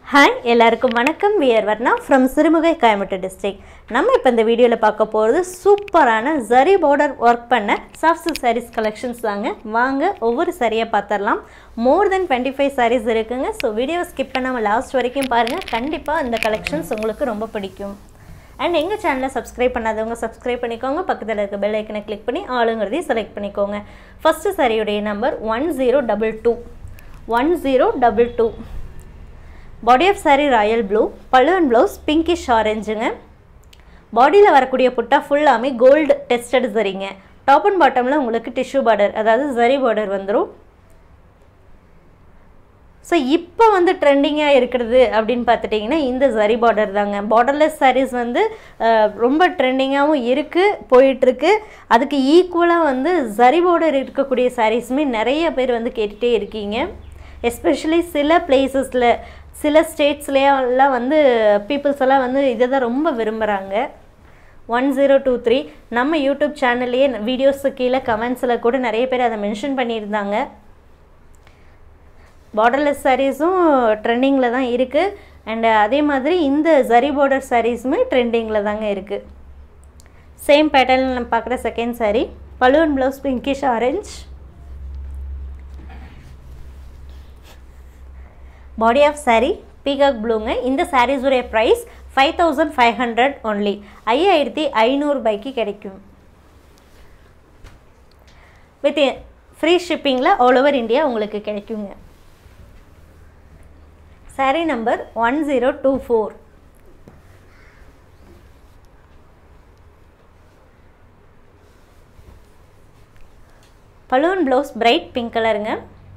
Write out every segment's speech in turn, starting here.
Hi எல்லாருக்கும் வணக்கம் we're Varna from Sirumugai Coimbatore district நம்ம இப்போ இந்த வீடியோவில் பார்க்க போகிறது சூப்பரான ஜரி பார்டர் ஒர்க் பண்ண சாஃப்ட் சில்க் சாரீஸ் கலெக்ஷன்ஸ் தாங்க வாங்க ஒவ்வொரு சரியாக பார்த்துடலாம் more than twenty five sarees இருக்குங்க ஸோ வீடியோவை ஸ்கிப் பண்ணாமல் லாஸ்ட் வரைக்கும் பாருங்கள் கண்டிப்பாக இந்த கலெக்ஷன்ஸ் உங்களுக்கு ரொம்ப பிடிக்கும் அண்ட் எங்கள் சேனலை சப்ஸ்கிரைப் பண்ணாதவங்க சப்ஸ்கிரைப் பண்ணிக்கோங்க பக்கத்தில் இருக்க பெல் ஐக்கனை கிளிக் பண்ணி ஆளுங்கிறதையும் செலக்ட் பண்ணிக்கோங்க ஃபஸ்ட்டு சாரியுடைய number one zero double two one zero double two body of saree royal blue பழுவன் ப்ளவுஸ் பிங்கிஷ் ஆரஞ்சுங்க பாடியில் வரக்கூடிய புட்டா ஃபுல்லாமே கோல்டு டெஸ்டட் சரிங்க டாப் அண்ட் பாட்டமில் உங்களுக்கு டிஷ்யூ பார்டர் அதாவது ஜரி பார்டர் வந்துடும் ஸோ இப்போ வந்து ட்ரெண்டிங்காக இருக்கிறது அப்படின்னு பார்த்துட்டிங்கன்னா இந்த ஜரி பார்டர் தாங்க பார்டர்லெஸ் சாரீஸ் வந்து அஹ், ரொம்ப ட்ரெண்டிங்காகவும் இருக்குது போயிட்டுருக்கு அதுக்கு ஈக்குவலாக வந்து ஜரி பார்டர் இருக்கக்கூடிய சாரீஸுமே நிறைய பேர் வந்து கேட்டுகிட்டே இருக்கீங்க எஸ்பெஷலி சில பிளேசஸில் சில ஸ்டேட்ஸ்லேயெல்லாம் வந்து பீப்புள்ஸ் எல்லாம் வந்து இதை தான் ரொம்ப விரும்புகிறாங்க ஒன் ஜீரோ டூ த்ரீ நம்ம யூடியூப் சேனல்லையே வீடியோஸு கீழே கமெண்ட்ஸில் கூட நிறைய பேர் அதை மென்ஷன் பண்ணியிருந்தாங்க பார்டர்லெஸ் சாரீஸும் ட்ரெண்டிங்கில் தான் இருக்குது அண்டு அதே மாதிரி இந்த ஜரி பார்டர் சாரீஸுமே ட்ரெண்டிங்கில் தாங்க இருக்குது சேம் பேட்டர்னில் நம்ம பார்க்குற second saree balloon blouse pinkish orange body of saree peacock ப்ளூங்க இந்த சாரீஸுடைய price five thousand five hundred only ஐயாயிரத்தி ஐநூறுபாய்க்கு கிடைக்கும் வித் ஃப்ரீ ஷிப்பிங்கில் ஆல் ஓவர் இந்தியா உங்களுக்கு கிடைக்குங்க saree number one zero two four balloon blouse bright pink கலருங்க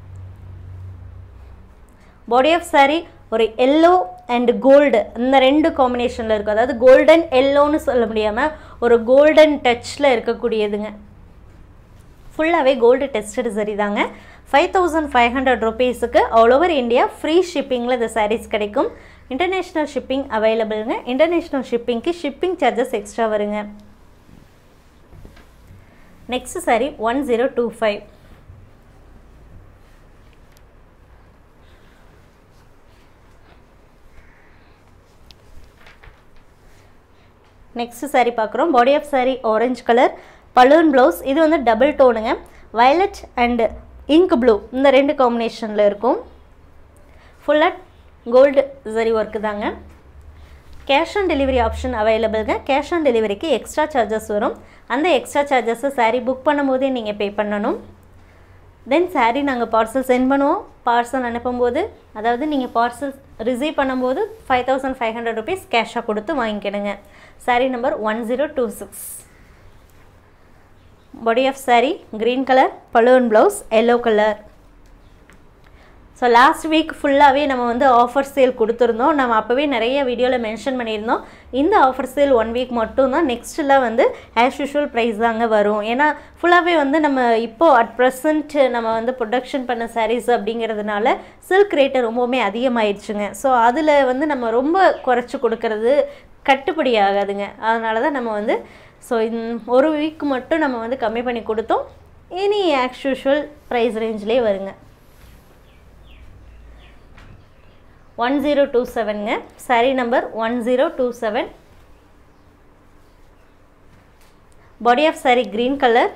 பாடி ஆஃப் saree ஒரு எல்லோ அண்ட் கோல்டு இந்த ரெண்டு காம்பினேஷனில் இருக்கும் அதாவது கோல்டன் எல்லோன்னு சொல்ல முடியாமல் ஒரு கோல்டன் டச்சில் இருக்கக்கூடியதுங்க ஃபுல்லாகவே கோல்டு டெஸ்டட் சரி தாங்க ஃபைவ் தௌசண்ட் ஃபைவ் ஹண்ட்ரட் ருபீஸுக்கு ஆல் ஓவர் இந்தியா ஃப்ரீ ஷிப்பிங்கில் இந்த sarees கிடைக்கும் இன்டர்நேஷ்னல் ஷிப்பிங் அவைலபிளுங்க இன்டர்நேஷ்னல் ஷிப்பிங்க்கு ஷிப்பிங் சார்ஜஸ் எக்ஸ்ட்ரா வருங்க next saree one zero two five next saree பார்க்குறோம் body of saree orange colour balloon blouse இது வந்து டபுள் டோனுங்க வயலட் அண்டு இங்க் ப்ளூ இந்த ரெண்டு காம்பினேஷனில் இருக்கும் ஃபுல்லாக கோல்டு சரி ஒர்க்கு தாங்க கேஷ் ஆன் டெலிவரி ஆப்ஷன் அவைலபிள்ங்க கேஷ் ஆன் டெலிவரிக்கு எக்ஸ்ட்ரா சார்ஜஸ் வரும் அந்த எக்ஸ்ட்ரா சார்ஜஸை saree புக் பண்ணும்போதே நீங்கள் பே பண்ணணும் தென் saree நாங்கள் பார்சல் சென்ட் பண்ணுவோம் பார்சல் அனுப்பும்போது அதாவது நீங்கள் பார்சல் ரிசீவ் பண்ணும்போது five thousand five hundred rupees கேஷாக கொடுத்து வாங்கிக்கிடுங்க saree number one zero two six body of saree green colour balloon blouse yellow colour so last week ஃபுல்லாகவே நம்ம வந்து ஆஃபர் சேல் கொடுத்துருந்தோம் நம்ம அப்போவே நிறைய வீடியோவில் மென்ஷன் பண்ணியிருந்தோம் இந்த ஆஃபர் சேல் ஒன் வீக் மட்டும்தான் நெக்ஸ்ட்டில் வந்து ஆஸ் யூஷுவல் ப்ரைஸ் தாங்க வரும் ஏன்னா ஃபுல்லாகவே வந்து நம்ம இப்போது அட் ப்ரெசண்ட் நம்ம வந்து ப்ரொடக்ஷன் பண்ண sarees அப்படிங்கிறதுனால சில்க் ரேட்டு ரொம்பவுமே அதிகமாயிடுச்சுங்க ஸோ அதில் வந்து நம்ம ரொம்ப குறைச்சி கொடுக்கறது கட்டுப்படி ஆகாதுங்க அதனால தான் நம்ம வந்து ஸோ ஒரு வீக் மட்டும் நம்ம வந்து கம்மி பண்ணி கொடுத்தோம் இனி ஆஸ் யூஷுவல் ப்ரைஸ் ரேஞ்சிலே வருங்க ஒன் ஜீரோ டூ செவனுங்க saree number one zero two seven body of saree green colour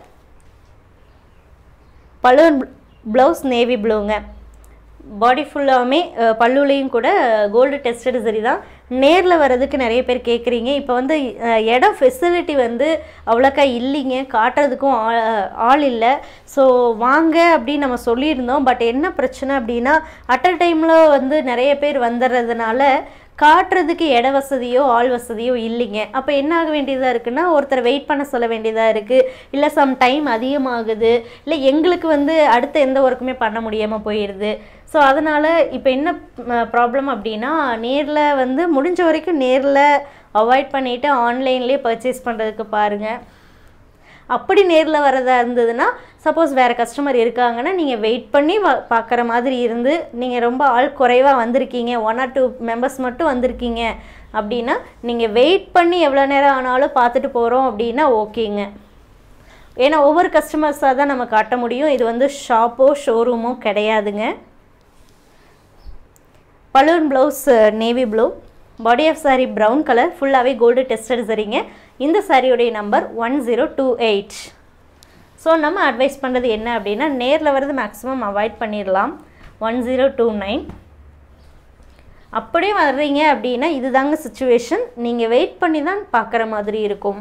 balloon blouse navy ப்ளூங்க பாடி ஃபுல்லாகவுமே பல்லுலேயும் கூட கோல்டு டெஸ்டட் சரி தான் நேரில் வர்றதுக்கு நிறைய பேர் கேட்குறீங்க இப்போ வந்து அஹ், இடம் ஃபெசிலிட்டி வந்து அவ்வளோக்கா இல்லைங்க காட்டுறதுக்கும் ஆ- ஆள் இல்லை ஸோ வாங்க அப்படின்னு நம்ம சொல்லியிருந்தோம் பட் என்ன பிரச்சனை அப்படின்னா அட் அ டைமில் வந்து நிறைய பேர் வந்துடுறதுனால காட்டுறதுக்கு இட வசதியோ ஆள் வசதியோ இல்லைங்க அப்போ என்ன ஆக வேண்டியதாக இருக்குன்னா ஒருத்தர் வெயிட் பண்ண சொல்ல வேண்டியதாக இருக்குது இல்லை சம் டைம் அதிகமாகுது இல்லை எங்களுக்கு வந்து அடுத்த எந்த ஒர்க்குமே பண்ண முடியாமல் போயிடுது ஸோ அதனால் இப்போ என்ன ப்ராப்ளம் அப்படின்னா நேரில் வந்து முடிஞ்ச வரைக்கும் நேரில் அவாய்ட் பண்ணிவிட்டு ஆன்லைன்லேயே பர்ச்சேஸ் பண்ணுறதுக்கு பாருங்கள் அப்படி நேரில் வரதா இருந்ததுன்னா சப்போஸ் வேறு கஸ்டமர் இருக்காங்கன்னா நீங்கள் வெயிட் பண்ணி வ பார்க்குற மாதிரி இருந்து நீங்கள் ரொம்ப ஆள் குறைவாக வந்திருக்கீங்க ஒன் ஆர் டூ மெம்பர்ஸ் மட்டும் வந்திருக்கீங்க அப்படின்னா நீங்கள் வெயிட் பண்ணி எவ்வளோ நேரம் ஆனாலும் பார்த்துட்டு போகிறோம் அப்படின்னா ஓகேங்க ஏன்னா ஒவ்வொரு கஸ்டமர்ஸாக தான் நம்ம காட்ட முடியும் இது வந்து ஷாப்போ ஷோரூமோ கிடையாதுங்க balloon blouse navy blue body of saree brown colour ஃபுல்லாகவே கோல்டு டெஸ்டட் சரிங்க இந்த சாரியுடைய number one zero two eight so நம்ம அட்வைஸ் பண்ணுறது என்ன அப்படின்னா நேரில் வர்றது மேக்ஸிமம் அவாய்ட் பண்ணிடலாம் ஒன் ஜீரோ டூ நைன் அப்படியே வர்றீங்க அப்படின்னா இதுதாங்க சுச்சுவேஷன் நீங்கள் வெயிட் பண்ணி தான் பார்க்குற மாதிரி இருக்கும்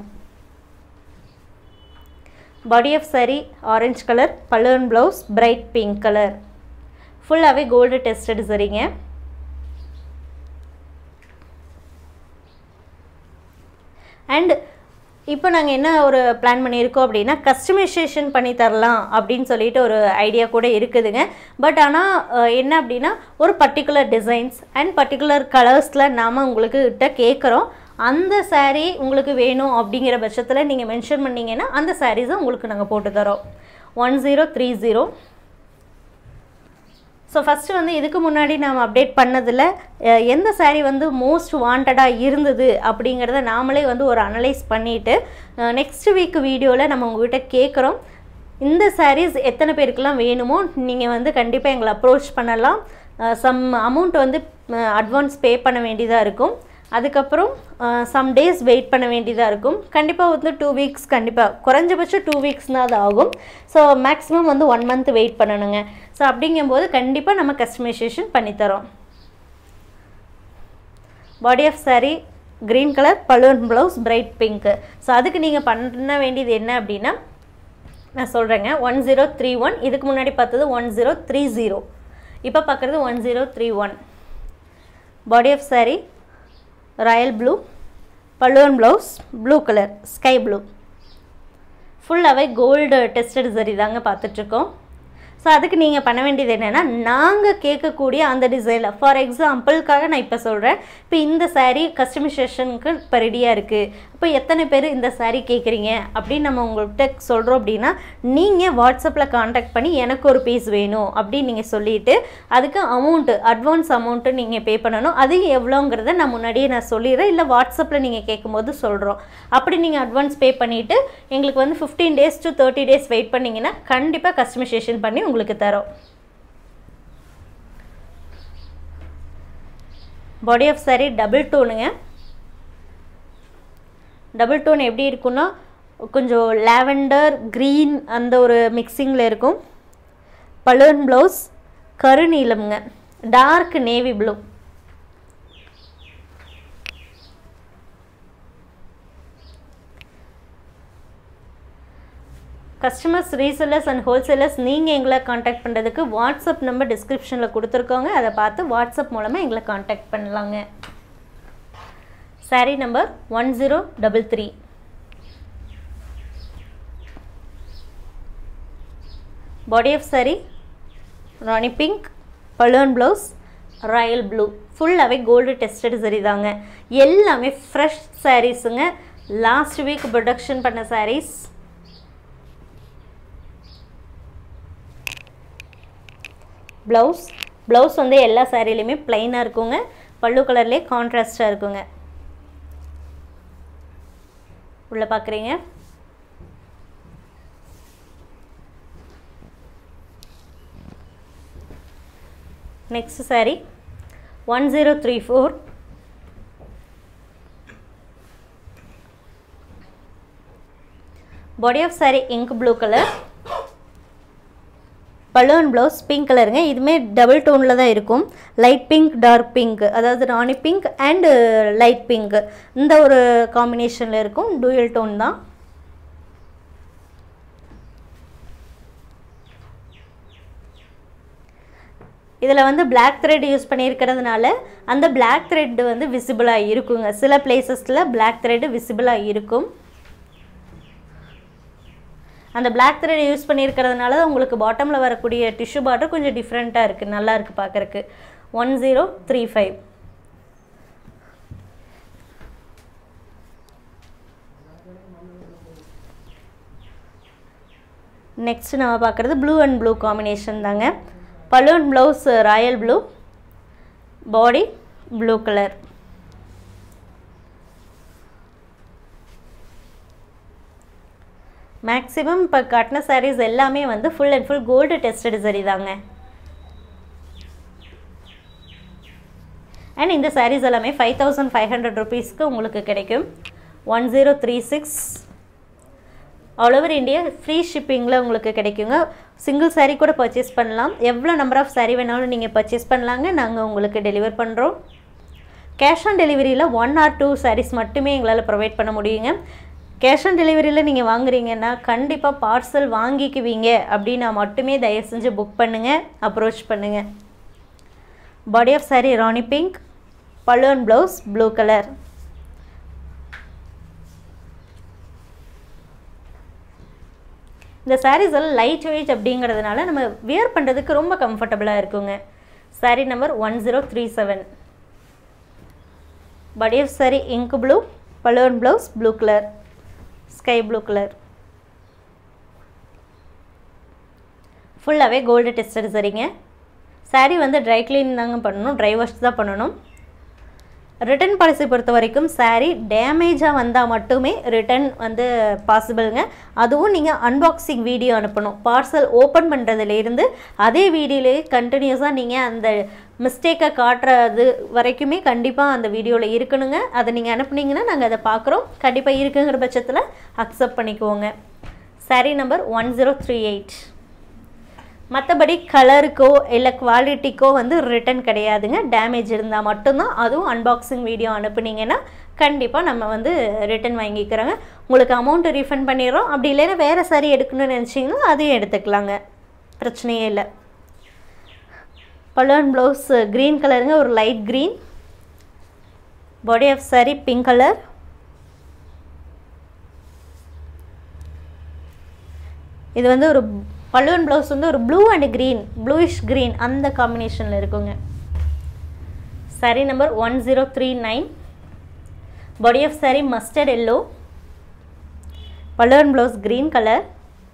body of saree orange colour balloon blouse bright pink colour ஃபுல்லாகவே கோல்டு டெஸ்டட் சரிங்க அண்ட் இப்போ நாங்கள் என்ன ஒரு பிளான் பண்ணியிருக்கோம் அப்படின்னா கஸ்டமைசேஷன் பண்ணி தரலாம் அப்படின்னு சொல்லிட்டு ஒரு ஐடியா கூட இருக்குதுங்க பட் ஆனால் என்ன அப்படின்னா ஒரு பர்டிகுலர் டிசைன்ஸ் அண்ட் பர்டிகுலர் கலர்ஸில் நாம் உங்களுக்கு கிட்ட கேட்குறோம் அந்த saree உங்களுக்கு வேணும் அப்படிங்கிற பட்சத்தில் நீங்கள் மென்ஷன் பண்ணீங்கன்னா அந்த சாரீஸை உங்களுக்கு நாங்கள் போட்டு தரோம் one zero three zero so first வந்து இதுக்கு முன்னாடி நாம் அப்டேட் பண்ணதில் அஹ், எந்த saree வந்து மோஸ்ட் வாண்டடாக இருந்தது அப்படிங்கிறத நாமளே வந்து ஒரு அனலைஸ் பண்ணிவிட்டு நெக்ஸ்ட் வீக் வீடியோவில் நம்ம உங்ககிட்ட கேட்குறோம் இந்த sarees எத்தனை பேருக்கெல்லாம் வேணுமோ நீங்கள் வந்து கண்டிப்பாக எங்களை அப்ரோச் பண்ணலாம் சம் அமௌண்ட் வந்து அட்வான்ஸ் பே பண்ண வேண்டியதாக இருக்கும் அதுக்கப்புறம் சம் டேஸ் வெயிட் பண்ண வேண்டியதாக இருக்கும் கண்டிப்பாக வந்து டூ வீக்ஸ் கண்டிப்பாக குறைஞ்சபட்சம் டூ வீக்ஸ் தான் அது ஆகும் ஸோ மேக்ஸிமம் வந்து ஒன் மந்த் வெயிட் பண்ணணுங்க ஸோ அப்படிங்கும்போது கண்டிப்பாக நம்ம கஸ்டமைசேஷன் பண்ணித்தரோம் body of saree green colour balloon blouse bright pink so அதுக்கு நீங்கள் பண்ண வேண்டியது என்ன அப்படின்னா நான் சொல்கிறேங்க ஒன் ஜீரோ த்ரீ ஒன் இதுக்கு முன்னாடி பார்த்தது ஒன் ஜீரோ த்ரீ ஜீரோ இப்போ பார்க்குறது one zero three one body of saree royal blue balloon blouse blue colour sky blue ஃபுல்லாகவே கோல்டு டெஸ்டட் சரி தாங்க பார்த்துட்ருக்கோம் ஸோ அதுக்கு நீங்கள் பண்ண வேண்டியது என்னென்னா நாங்கள் கேட்கக்கூடிய அந்த டிசைனில் ஃபார் எக்ஸாம்பிளுக்காக நான் இப்போ சொல்கிறேன் இப்போ இந்த saree கஸ்டமைசேஷனுக்கு இப்போ ரெடியாக இருக்குது இப்போ எத்தனை பேர் இந்த saree கேட்குறீங்க அப்படின்னு நம்ம உங்கள்கிட்ட சொல்கிறோம் அப்படின்னா நீங்கள் வாட்ஸ்அப்பில் காண்டாக்ட் பண்ணி எனக்கு ஒரு பீஸ் வேணும் அப்படின்னு நீங்கள் சொல்லிவிட்டு அதுக்கு அமௌண்ட்டு அட்வான்ஸ் அமௌண்ட்டு நீங்கள் பே பண்ணணும் அது எவ்வளோங்கிறத நான் முன்னாடியே நான் சொல்லிடுறேன் இல்லை வாட்ஸ்அப்பில் நீங்கள் கேட்கும்போது சொல்கிறோம் அப்படி நீங்கள் அட்வான்ஸ் பே பண்ணிவிட்டு எங்களுக்கு வந்து fifteen days to thirty days wait பண்ணிங்கன்னா கண்டிப்பாக கஸ்டமைசேஷன் பண்ணி உங்களுக்கு தரோம் பாடி ஆஃப் saree டபுள் டோனுங்க டபுள் டோன் எப்படி இருக்குன்னா கொஞ்சம் லாவெண்டர் க்ரீன் அந்த ஒரு மிக்சிங்கில் இருக்கும் பலூன் ப்ளவுஸ் கருநீலம்ங்க dark navy blue customers resellers and wholesalers நீங்கள் எங்களை காண்டாக்ட் பண்ணுறதுக்கு வாட்ஸ்அப் நம்பர் டிஸ்கிரிப்ஷனில் கொடுத்துருக்கோங்க அதை பார்த்து வாட்ஸ்அப் மூலமாக எங்களை காண்டாக்ட் பண்ணலாங்க saree number one zero double three body of saree rani pink balloon blouse royal blue ஃபுல்லாகவே கோல்டு டெஸ்டட் சரி தாங்க எல்லாமே ஃப்ரெஷ் சாரீஸுங்க லாஸ்ட் வீக் ப்ரொடக்ஷன் பண்ண sarees ப்ளவுஸ் ப்ளவுஸ் வந்து எல்லா சாரிலையுமே ப்ளைனாக இருக்குங்க பல்லு கலர்லேயே கான்ட்ராஸ்டாக இருக்குங்க உள்ள பார்க்குறீங்க next saree one zero three four body of saree ink blue colour balloon blouse pink கலருங்க இதுவுமே டபுள் டோனில் தான் இருக்கும் லைட் பிங்க் டார்க் பிங்க் அதாவது rani pink and light pink இந்த ஒரு காம்பினேஷனில் இருக்கும் டூயல் டோன் தான் இதில் வந்து Black thread யூஸ் பண்ணியிருக்கிறதுனால அந்த Black thread வந்து விசிபிளாக இருக்குங்க சில பிளேசஸில் Black thread விசிபிளாக இருக்கும் அந்த Black thread யூஸ் பண்ணியிருக்கிறதுனால தான் உங்களுக்கு பாட்டமில் வரக்கூடிய டிஷ்யூ பார்டர் கொஞ்சம் டிஃப்ரெண்ட்டாக இருக்குது நல்லா இருக்குது பார்க்குறக்கு one zero three five next நம்ம பார்க்குறது ப்ளூ அண்ட் ப்ளூ காம்பினேஷன் தாங்க balloon blouse royal blue body blue colour maximum இப்போ கட்டின sarees எல்லாமே வந்து full and full gold tested zari தாங்க அண்ட் இந்த சாரீஸ் எல்லாமே ஃபைவ் தௌசண்ட் ஃபைவ் ஹண்ட்ரட் ருபீஸ்க்கு உங்களுக்கு கிடைக்கும் one zero three six all over India free ஷிப்பிங்கில் உங்களுக்கு கிடைக்குங்க சிங்கிள் saree கூட பர்ச்சேஸ் பண்ணலாம் எவ்வளோ நம்பர் ஆஃப் saree வேணாலும் நீங்கள் பர்ச்சேஸ் பண்ணலாங்க நாங்கள் உங்களுக்கு டெலிவர் பண்ணுறோம் கேஷ் ஆன் டெலிவரியில் ஒன் ஆர் டூ sarees மட்டுமே எங்களால் ப்ரொவைட் பண்ண முடியுங்க கேஷ் ஆன் டெலிவரியில் நீங்கள் வாங்குறீங்கன்னா கண்டிப்பாக பார்சல் வாங்கிக்குவீங்க அப்படின்னா மட்டுமே தயவு செஞ்சு புக் பண்ணுங்கள் அப்ரோச் பண்ணுங்கள் body of saree rani pink பல்லுவன் ப்ளவுஸ் ப்ளூ கலர் இந்த சாரீஸ் எல்லாம் லைட் வெயிட் அப்படிங்கிறதுனால நம்ம வியர் பண்ணுறதுக்கு ரொம்ப கம்ஃபர்டபுளாக இருக்குங்க saree number one zero three seven body of saree ink blue balloon blouse blue colour sky blue colour ஃபுல்லாகவே கோல்டு டெஸ்டட் சரிங்க saree வந்து ட்ரை க்ளீன் தாங்க பண்ணணும் ட்ரை வாஷ் தான் பண்ணணும் ரிட்டர்ன் பாலிசி பொறுத்த வரைக்கும் saree டேமேஜாக வந்தால் மட்டுமே ரிட்டர்ன் வந்து பாசிபிளுங்க அதுவும் நீங்கள் அன்பாக்சிங் வீடியோ அனுப்பணும் பார்சல் ஓப்பன் பண்ணுறதுலேருந்து அதே வீடியோலேயே கண்டினியூஸாக நீங்கள் அந்த மிஸ்டேக்கை காட்டுறது வரைக்குமே கண்டிப்பாக அந்த வீடியோவில் இருக்கணுங்க அதை நீங்கள் அனுப்புனீங்கன்னா நாங்கள் அதை பார்க்குறோம் கண்டிப்பாக இருக்குங்கிற பட்சத்தில் அக்செப்ட் பண்ணிக்குவோங்க saree number one zero three eight மற்றபடி கலருக்கோ இல்லை குவாலிட்டிக்கோ வந்து ரிட்டன் கிடையாதுங்க டேமேஜ் இருந்தால் மட்டும்தான் அதுவும் அன்பாக்சிங் வீடியோ அனுப்புனீங்கன்னா கண்டிப்பாக நம்ம வந்து ரிட்டன் வாங்கிக்கிறோங்க உங்களுக்கு அமௌண்ட்டு ரீஃபண்ட் பண்ணிடுறோம் அப்படி இல்லைன்னா வேறு சாரி எடுக்கணும்னு நினச்சிங்கன்னா அதையும் எடுத்துக்கலாங்க பிரச்சனையே இல்லை பலூன் ப்ளவுஸ் க்ரீன் கலருங்க ஒரு light green body of saree pink colour இது வந்து ஒரு பல்லுவன் ப்ளவுஸ் வந்து ஒரு blue and green bluish green அந்த காம்பினேஷனில் இருக்குங்க saree number one zero three nine body of saree mustard yellow பல்லுவன் blouse green colour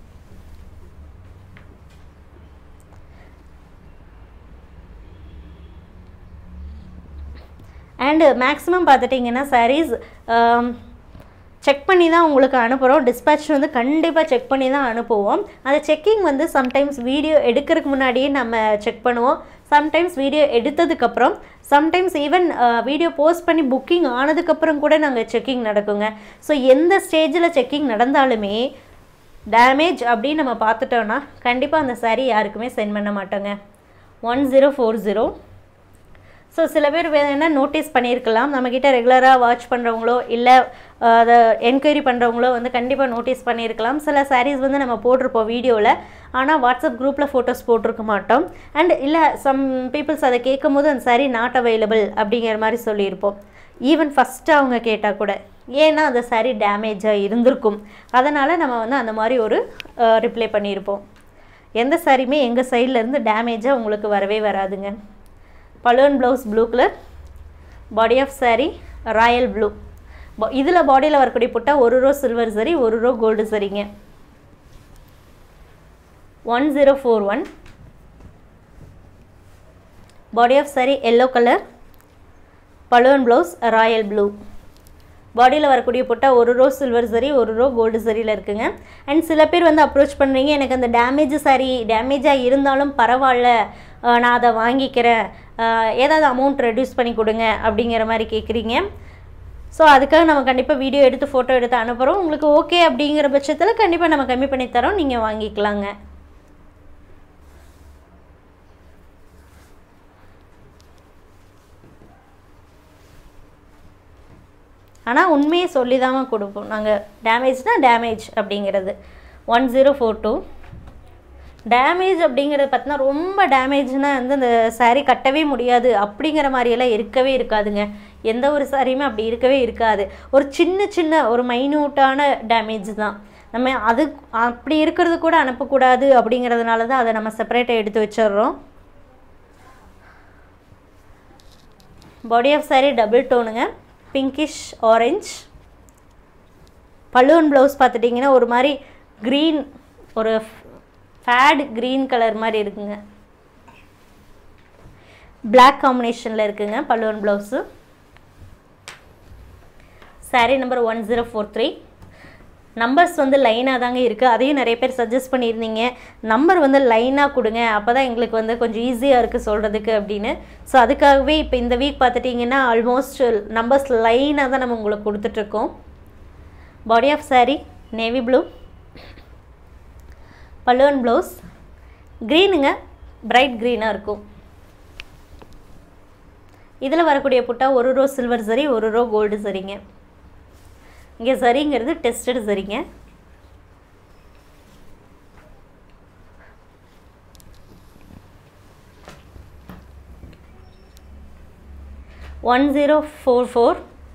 and maximum பார்த்துட்டிங்கன்னா சாரீஸ் செக் பண்ணி தான் உங்களுக்கு அனுப்புகிறோம் டிஸ்பேட்ச் வந்து கண்டிப்பாக செக் பண்ணி தான் அனுப்புவோம் அந்த செக்கிங் வந்து சம்டைம்ஸ் வீடியோ எடுக்கிறதுக்கு முன்னாடியே நம்ம செக் பண்ணுவோம் சம்டைம்ஸ் வீடியோ எடுத்ததுக்கப்புறம் சம்டைம்ஸ் ஈவன் வீடியோ போஸ்ட் பண்ணி புக்கிங் ஆனதுக்கப்புறம் கூட நாங்கள் செக்கிங் நடக்குங்க ஸோ எந்த ஸ்டேஜில் செக்கிங் நடந்தாலுமே டேமேஜ் அப்படின்னு நம்ம பார்த்துட்டோன்னா கண்டிப்பாக அந்த சாரீ யாருக்குமே சென்ட் பண்ண மாட்டோங்க one zero four zero so சில பேர் வேணா நோட்டீஸ் பண்ணியிருக்கலாம் நம்மக்கிட்ட ரெகுலராக வாட்ச் பண்ணுறவங்களோ இல்லை அதை என்கொயரி பண்ணுறவங்களோ வந்து கண்டிப்பாக நோட்டீஸ் பண்ணியிருக்கலாம் சில சாரீஸ் வந்து நம்ம போட்டிருப்போம் வீடியோவில் ஆனால் வாட்ஸ்அப் குரூப்பில் ஃபோட்டோஸ் போட்டிருக்க மாட்டோம் அண்ட் இல்லை சம் பீப்புள்ஸ் அதை கேட்கும் போது அந்த சாரீ நாட் அவைலபிள் அப்படிங்கிற மாதிரி சொல்லியிருப்போம் ஈவன் ஃபஸ்ட்டு அவங்க கேட்டால் கூட ஏன்னா அந்த சாரீ டேமேஜாக இருந்திருக்கும் அதனால் நம்ம வந்து அந்த மாதிரி ஒரு ரிப்ளை பண்ணியிருப்போம் எந்த சாரியுமே எங்கள் சைட்லேருந்து டேமேஜாக உங்களுக்கு வரவே வராதுங்க balloon blouse blue colour body of saree royal blue இதில் பாடியில் வரக்கூடிய புட்டா ஒரு ரோ சில்வர் சரி ஒரு ரோ கோல்டு சரிங்க one zero four one body of saree yellow colour balloon blouse royal blue பாடியில் வரக்கூடிய புட்டா ஒரு ரோ சில்வர் சரி ஒரு ரோ கோல்டு சரியில் இருக்குங்க அண்ட் சில பேர் வந்து அப்ரோச் பண்ணுறீங்க எனக்கு அந்த டேமேஜ் சாரி டேமேஜாக இருந்தாலும் பரவாயில்ல நான் அதை வாங்கிக்கிறேன் ஏதாவது அமௌண்ட் ரெடியூஸ் பண்ணி கொடுங்க அப்படிங்கிற மாதிரி கேட்குறீங்க ஸோ அதுக்காக நம்ம கண்டிப்பாக வீடியோ எடுத்து ஃபோட்டோ எடுத்து அனுப்புகிறோம் உங்களுக்கு ஓகே அப்படிங்கிற பட்சத்தில் கண்டிப்பாக நம்ம கம்மி பண்ணி தரோம் நீங்கள் வாங்கிக்கலாங்க ஆனால் உண்மையை சொல்லி தான் கொடுப்போம் நாங்கள் டேமேஜ்னால் டேமேஜ் அப்படிங்கிறது one zero four two damage அப்படிங்கிறது பார்த்தீங்கன்னா ரொம்ப டேமேஜ்னால் வந்து அந்த சாரீ கட்டவே முடியாது அப்படிங்கிற மாதிரியெல்லாம் இருக்கவே இருக்காதுங்க எந்த ஒரு சாரியுமே அப்படி இருக்கவே இருக்காது ஒரு சின்ன சின்ன ஒரு மைன்யூட்டான டேமேஜ் தான் நம்ம அது அப்படி இருக்கிறது கூட அனுப்பக்கூடாது அப்படிங்கிறதுனால தான் அதை நம்ம செப்பரேட்டாக எடுத்து வச்சிடுறோம் பாடி ஆஃப் சாரீ டபுள் டோனுங்க பிங்கிஷ் ஆரஞ்ச் பலூன் ப்ளவுஸ் பார்த்துட்டிங்கன்னா ஒரு மாதிரி க்ரீன் ஒரு ஃபேட் க்ரீன் கலர் மாதிரி இருக்குங்க பிளாக் காம்பினேஷனில் இருக்குங்க பல்லுவன் blouse saree number one zero four three numbers வந்து லைனாக தாங்க இருக்குது அதையும் நிறைய பேர் சஜஸ்ட் பண்ணியிருந்தீங்க நம்பர் வந்து லைனாக கொடுங்க அப்போ தான் எங்களுக்கு வந்து கொஞ்சம் ஈஸியாக இருக்குது சொல்கிறதுக்கு அப்படின்னு ஸோ அதுக்காகவே இப்போ இந்த வீக் பார்த்துட்டிங்கன்னா ஆல்மோஸ்ட் நம்பர்ஸ் லைனாக தான் நம்ம உங்களுக்கு கொடுத்துட்ருக்கோம் body of saree navy blue பல்லுவன் ப்ளவுஸ் க்ரீனுங்க பிரைட் க்ரீனாக இருக்கும் இதில் வரக்கூடிய புட்டா ஒரு ரோ சில்வர் சரி ஒரு ரோ கோல்டு சரிங்க இங்கே சரிங்கிறது டெஸ்டட் சரிங்க one zero four four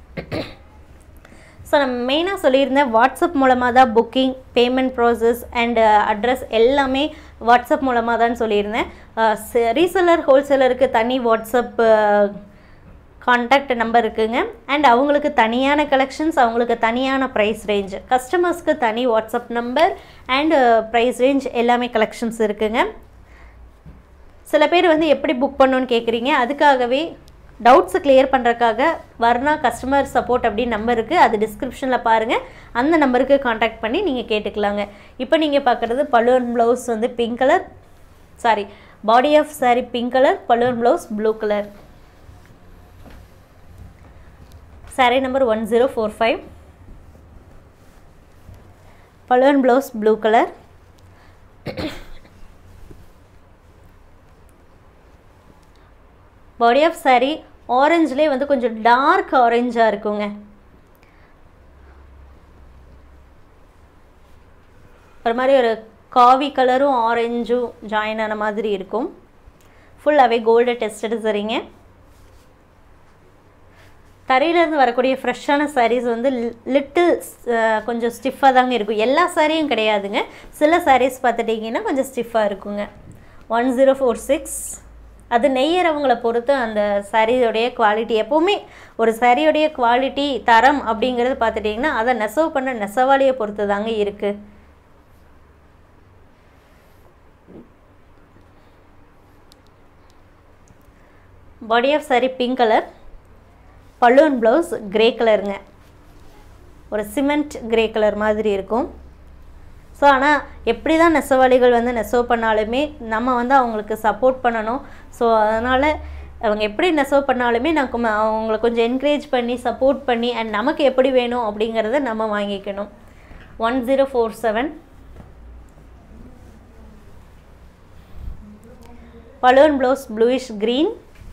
so நான் மெயினாக சொல்லியிருந்தேன் வாட்ஸ்அப் மூலமாக தான் booking payment process and address எல்லாமே வாட்ஸ்அப் மூலமாக தான் சொல்லியிருந்தேன் ரீசெல்லர் ஹோல்சேலருக்கு தனி வாட்ஸ்அப் கான்டாக்ட் நம்பர் இருக்குங்க அண்ட் அவங்களுக்கு தனியான கலெக்ஷன்ஸ் அவங்களுக்கு தனியான ப்ரைஸ் ரேஞ்ச் கஸ்டமர்ஸ்க்கு தனி WhatsApp number and price range எல்லாமே கலெக்ஷன்ஸ் இருக்குங்க சில பேர் வந்து எப்படி புக் பண்ணணும்னு கேட்குறீங்க அதுக்காகவே டவுட்ஸை கிளியர் பண்ணுறக்காக வர்ணா கஸ்டமர் சப்போர்ட் அப்படின்னு நம்பர் இருக்குது அது டிஸ்கிரிப்ஷனில் பாருங்கள் அந்த நம்பருக்கு காண்டாக்ட் பண்ணி நீங்கள் கேட்டுக்கலாங்க இப்போ நீங்கள் பார்க்குறது பலூன் ப்ளவுஸ் வந்து pink colour saree body of saree pink colour balloon blouse blue colour saree number one zero four five balloon blouse blue colour body of saree ஆரஞ்சுலேயே வந்து கொஞ்சம் டார்க் ஆரஞ்சாக இருக்குங்க ஒரு மாதிரி ஒரு காவி கலரும் ஆரஞ்சும் ஜாயின் ஆன மாதிரி இருக்கும் ஃபுல்லாகவே கோல்டு டெஸ்டட் சரிங்க தரையிலேருந்து வரக்கூடிய ஃப்ரெஷ்ஷான sarees வந்து லிட்டில் கொஞ்சம் ஸ்டிஃபாக தாங்க இருக்கும் எல்லா சாரியும் கிடையாதுங்க சில sarees பார்த்துட்டிங்கன்னா கொஞ்சம் ஸ்டிஃபாக இருக்குங்க ஒன் ஜீரோ ஃபோர் சிக்ஸ் அது நெய்யறவங்களை பொறுத்து அந்த சாரியோடைய குவாலிட்டி எப்போவுமே ஒரு சாரியோடைய குவாலிட்டி தரம் அப்படிங்கிறது பார்த்துட்டிங்கன்னா அதை நெசவு பண்ண நெசவாளியை பொறுத்து தாங்க இருக்குது body of saree pink colour balloon blouse grey கலருங்க ஒரு சிமெண்ட் கிரே கலர் மாதிரி இருக்கும் ஸோ ஆனால் எப்படி தான் நெசவாளிகள் வந்து நெசவு பண்ணாலுமே நம்ம வந்து அவங்களுக்கு சப்போர்ட் பண்ணணும் ஸோ அதனால் அவங்க எப்படி நெசவு பண்ணாலுமே நான் கொ- அவங்கள கொஞ்சம் என்கரேஜ் பண்ணி சப்போர்ட் பண்ணி அண்ட் நமக்கு எப்படி வேணும் அப்படிங்கிறத நம்ம வாங்கிக்கணும் one zero four seven balloon blouse bluish green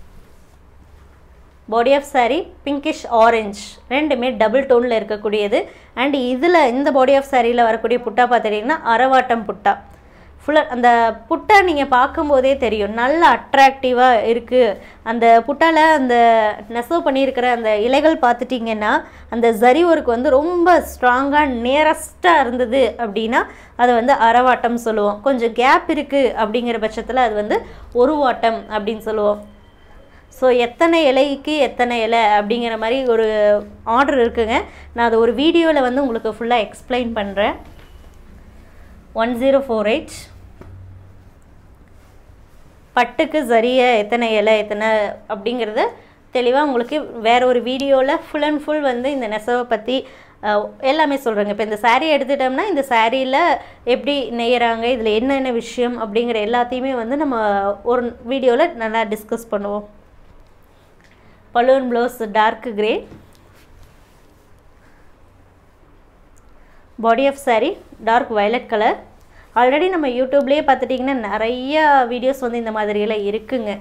body of saree pinkish orange ரெண்டுமே டபுள் டோனில் இருக்கக்கூடியது அண்ட் இதில் இந்த பாடி ஆஃப் சாரியில் வரக்கூடிய புட்டா பார்த்துட்டிங்கன்னா அரவாட்டம் புட்டா ஃபுல்லாக அந்த புட்டா நீங்கள் பார்க்கும்போதே தெரியும் நல்ல அட்ராக்டிவாக இருக்குது அந்த புட்டால அந்த நெசவு பண்ணியிருக்கிற அந்த இலைகள் பார்த்துட்டிங்கன்னா அந்த ஜரி ஒர்க் வந்து ரொம்ப ஸ்ட்ராங்காக நியரஸ்ட்டாக இருந்தது அப்படின்னா அதை வந்து அரவாட்டம் சொல்லுவோம் கொஞ்சம் கேப் இருக்குது அப்படிங்கிற பட்சத்தில் அது வந்து ஒரு வாட்டம் அப்படின்னு சொல்லுவோம் ஸோ எத்தனை இலைக்கு எத்தனை இலை அப்படிங்கிற மாதிரி ஒரு ஆர்டர் இருக்குங்க நான் அதை ஒரு வீடியோவில் வந்து உங்களுக்கு ஃபுல்லாக எக்ஸ்பிளைன் பண்ணுறேன் ஒன் ஜீரோ ஃபோர் எயிட் பட்டுக்கு சரியா எத்தனை இலை எத்தனை அப்படிங்கிறத தெளிவாக உங்களுக்கு வேற ஒரு வீடியோவில் ஃபுல் அண்ட் ஃபுல் வந்து இந்த நெசவை பற்றி அஹ், எல்லாமே சொல்கிறேங்க இப்போ இந்த saree எடுத்துட்டோம்னா இந்த சாரியில் எப்படி நெய்யறாங்க இதில் என்னென்ன விஷயம் அப்படிங்கிற எல்லாத்தையுமே வந்து நம்ம ஒரு வீடியோவில் நல்லா டிஸ்கஸ் பண்ணுவோம் balloon blouse dark grey body of saree dark violet colour already நம்ம யூடியூப்லேயே பார்த்துட்டிங்கன்னா நிறைய வீடியோஸ் வந்து இந்த மாதிரியெல்லாம் இருக்குங்க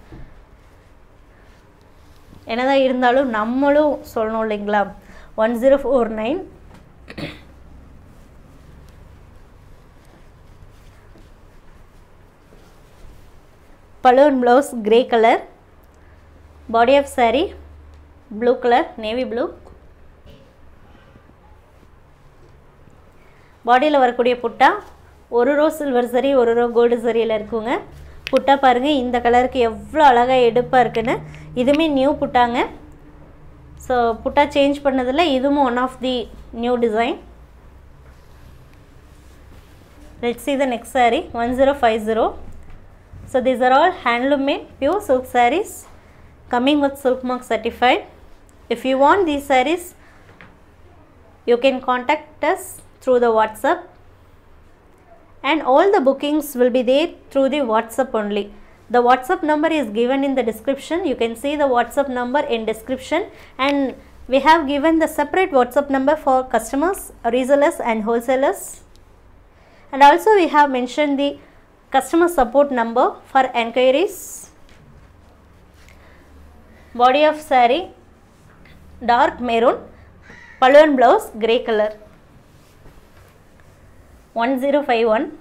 என்னதான் இருந்தாலும் நம்மளும் சொல்லணும் இல்லைங்களா one zero four nine balloon blouse grey colour body of saree blue colour navy blue பாடியில் வரக்கூடிய புட்டா ஒரு ரோ சில்வர் சரி ஒரு ரோ கோல்டு சரியில் இருக்குங்க புட்டா பாருங்கள் இந்த கலருக்கு எவ்வளோ அழகாக எடுப்பாக இருக்குன்னு இதுவுமே நியூ புட்டாங்க ஸோ புட்டா சேஞ்ச் பண்ணதில் இதுவும் one of the new design let's see the next saree 1050 so these are all handloom made pure silk sarees coming with silk mark certified if you want these sarees you can contact us through the WhatsApp and all the bookings will be there through the WhatsApp only. The WhatsApp number is given in the description. You can see the WhatsApp number in description and we have given the separate WhatsApp number for customers, resellers and wholesalers. And also we have mentioned the customer support number for enquiries. Body of saree dark maroon, pallu and blouse grey color. 1051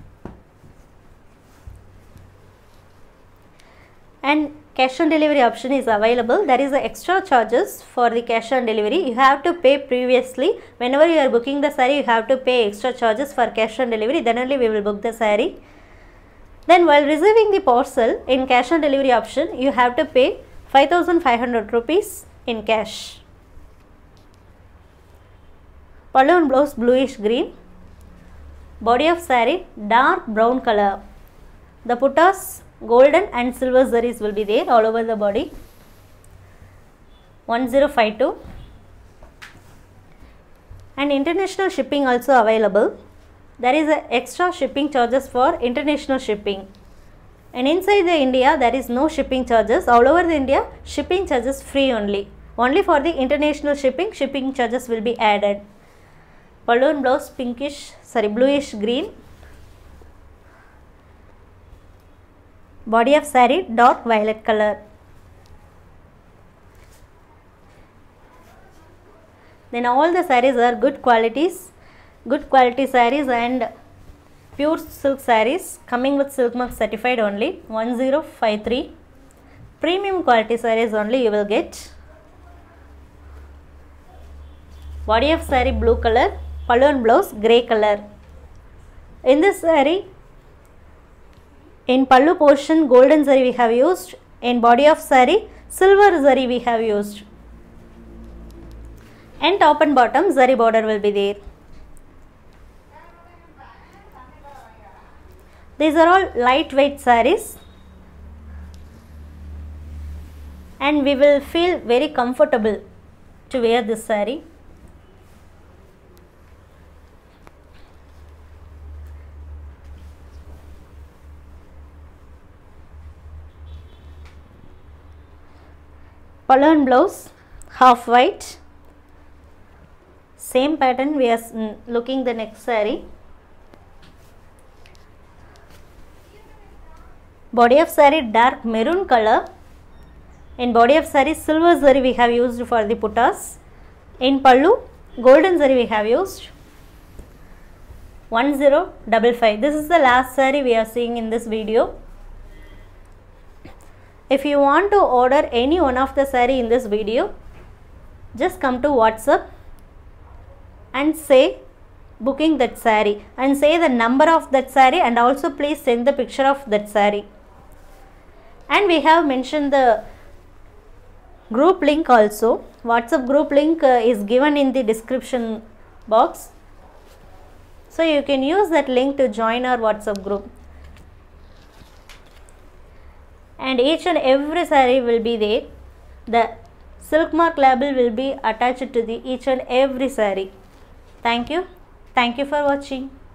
and cash on delivery option is available there is a extra charges for the cash on delivery you have to pay previously whenever you are booking the saree you have to pay extra charges for cash on delivery then only we will book the saree then while receiving the parcel in cash on delivery option you have to pay 5500 rupees in cash pallu and blouse bluish green body of saree dark brown color the puttas golden and silver zaris will be there all over the body 1052 and international shipping also available there is a extra shipping charges for international shipping and inside the india there is no shipping charges all over the india shipping charges free only only for the international shipping shipping charges will be added balloon blouse pinkish sorry bluish green body of saree dark violet color then all the sarees are good qualities good quality sarees and pure silk sarees coming with silk mark certified only 1053 premium quality sarees only you will get body of saree blue color pallu and blouse grey color in this saree in pallu portion golden zari we have used in body of saree silver zari we have used and top and bottom zari border will be there these are all lightweight sarees and we will feel very comfortable to wear this saree pallu and blouse half white same pattern we are mm, looking the next saree body of saree dark maroon color in body of saree silver zari we have used for the puttas in pallu golden zari we have used 1055 this is the last saree we are seeing in this video if you want to order any one of the saree in this video just come to whatsapp and say booking that saree and say the number of that saree and also please send the picture of that saree and we have mentioned the group link also whatsapp group link uh, is given in the description box so you can use that link to join our whatsapp group and each and every saree will be there the silk mark label will be attached to the each and every saree thank you thank you for watching